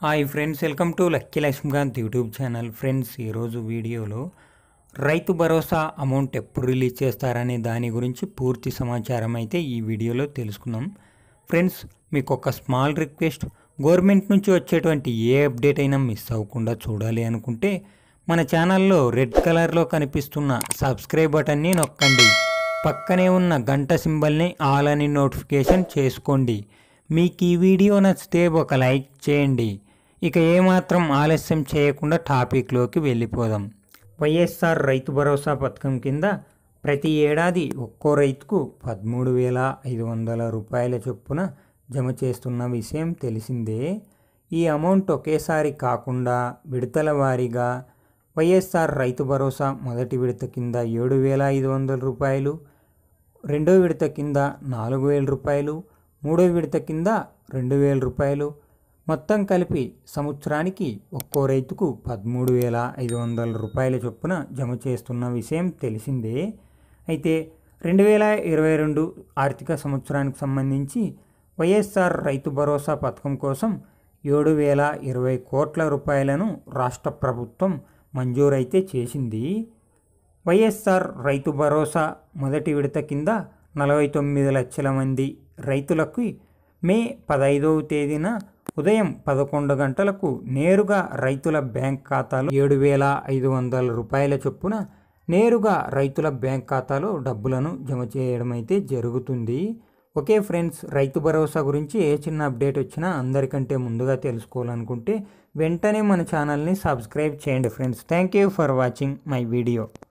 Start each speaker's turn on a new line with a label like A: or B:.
A: hi friends welcome to lucky Lakshmikanth YouTube channel friends ఈరోజు వీడియోలో రైతు భరోసా అమౌంట్ ఎప్పుడు రిలీజ్ చేస్తారనే దాని గురించి పూర్తి సమాచారం అయితే ఈ వీడియోలో తెలుసుకుందాం ఫ్రెండ్స్ మీకు ఒక స్మాల్ రిక్వెస్ట్ గవర్నమెంట్ నుంచి వచ్చేటువంటి ఏ అప్డేట్ అయినా మిస్ అవ్వకుండా చూడాలి అనుకుంటే మన ఛానల్లో రెడ్ కలర్లో కనిపిస్తున్న సబ్స్క్రైబ్ బటన్ని నొక్కండి పక్కనే ఉన్న గంట సింబల్ని ఆల్ అని నోటిఫికేషన్ చేసుకోండి మీకు ఈ వీడియో నచ్చితే ఒక లైక్ చేయండి ఇక ఏమాత్రం ఆలస్యం చేయకుండా టాపిక్లోకి వెళ్ళిపోదాం వైఎస్ఆర్ రైతు భరోసా పథకం కింద ప్రతి ఏడాది ఒక్కో రైతుకు పదమూడు వేల ఐదు వందల రూపాయల చొప్పున జమ చేస్తున్న విషయం తెలిసిందే ఈ అమౌంట్ ఒకేసారి కాకుండా విడతల వారీగా వైఎస్ఆర్ రైతు భరోసా మొదటి విడత కింద ఏడు వేల ఐదు వందల రూపాయలు రెండో విడత కింద నాలుగు వేల రూపాయలు మూడో విడత కింద రెండు వేల రూపాయలు మొత్తం కలిపి సంవత్సరానికి ఒక్కో రైతుకు పదమూడు వేల ఐదు వందల రూపాయల చొప్పున జమ చేస్తున్న విషయం తెలిసిందే అయితే రెండు వేల ఇరవై రెండు ఆర్థిక సంవత్సరానికి సంబంధించి వైఎస్ఆర్ రైతు భరోసా పథకం కోసం ఏడు వేల ఇరవై కోట్ల రూపాయలను రాష్ట్ర ప్రభుత్వం మంజూరైతే చేసింది వైఎస్ఆర్ రైతు భరోసా మొదటి విడత కింద నలభై తొమ్మిది లక్షల మంది రైతులకు మే పదైదవ తేదీన ఉదయం పదకొండు గంటలకు నేరుగా రైతుల బ్యాంక్ ఖాతాలో ఏడు వేల ఐదు వందల రూపాయల చొప్పున నేరుగా రైతుల బ్యాంక్ ఖాతాలో డబ్బులను జమ చేయడం అయితే జరుగుతుంది ఓకే ఫ్రెండ్స్ రైతు భరోసా గురించి ఏ చిన్న అప్డేట్ వచ్చినా అందరికంటే ముందుగా తెలుసుకోవాలనుకుంటే వెంటనే మన ఛానల్ని సబ్స్క్రైబ్ చేయండి friends thank you for watching my video